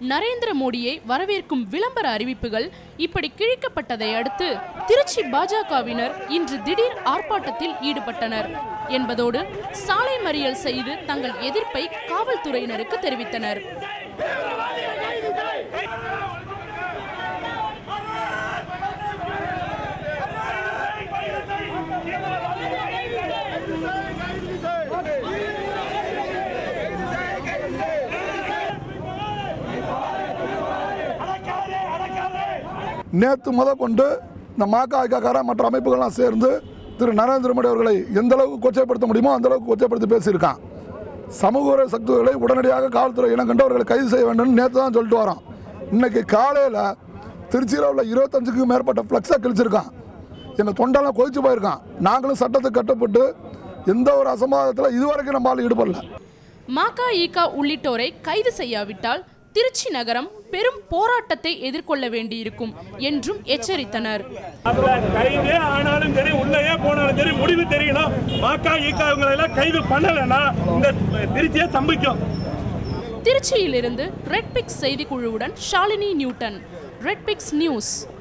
நரேந்திர மோடியை வரவேற்கும் விளம்பர அறிவிப்புகள் இப்படி கிழிக்கப்பட்டதை அடுத்து திருச்சி பாஜகவினர் இன்று திடீர் ஆர்ப்பாட்டத்தில் ஈடுபட்டனர் என்பதோடு சாலை மறியல் செய்து தங்கள் எதிர்ப்பை காவல்துறையினருக்கு தெரிவித்தனர் நேற்று முத கொண்டு இந்த மாக்காய்க்கார மற்ற அமைப்புகள்லாம் சேர்ந்து திரு நரேந்திர மோடி அவர்களை எந்த அளவுக்கு கொச்சைப்படுத்த முடியுமோ அந்த அளவுக்கு கொச்சைப்படுத்தி பேசியிருக்கான் சமூக விரோத சக்திகளை உடனடியாக காவல்துறை இனம் கண்டு அவர்களை கைது செய்ய வேண்டும் நேற்று தான் சொல்லிட்டு வரோம் இன்னைக்கு காலையில் திருச்சியில் உள்ள இருபத்தஞ்சுக்கு மேற்பட்ட ஃப்ளக்ஸை கிழிச்சிருக்கான் எங்கள் தொண்டெல்லாம் கொதிச்சு போயிருக்கான் நாங்களும் சட்டத்துக்கு கட்டுப்பட்டு எந்த ஒரு அசம்பாதத்தில் இதுவரைக்கும் நம்மளால் ஈடுபடல மகஇக உள்ளிட்டோரை கைது செய்யாவிட்டால் திருச்சி நகரம் பெரும் போராட்டத்தை எதிர்கொள்ள வேண்டியிருக்கும் என்றும் எச்சரித்தனர் அதுல கைது ஆனாலும் சரி உள்ளேயே போனாலும் சரி முடிவு தெரியணும் மாக்கா ஈக்கா இவங்களை எல்லாம் கைது பண்ணலைன்னா இந்த திருச்சியே சம்பிக்கும் திருச்சியிலிருந்து ரெட் பிக்ஸ் செய்திக்குழுவுடன் Shalini Newton red pix news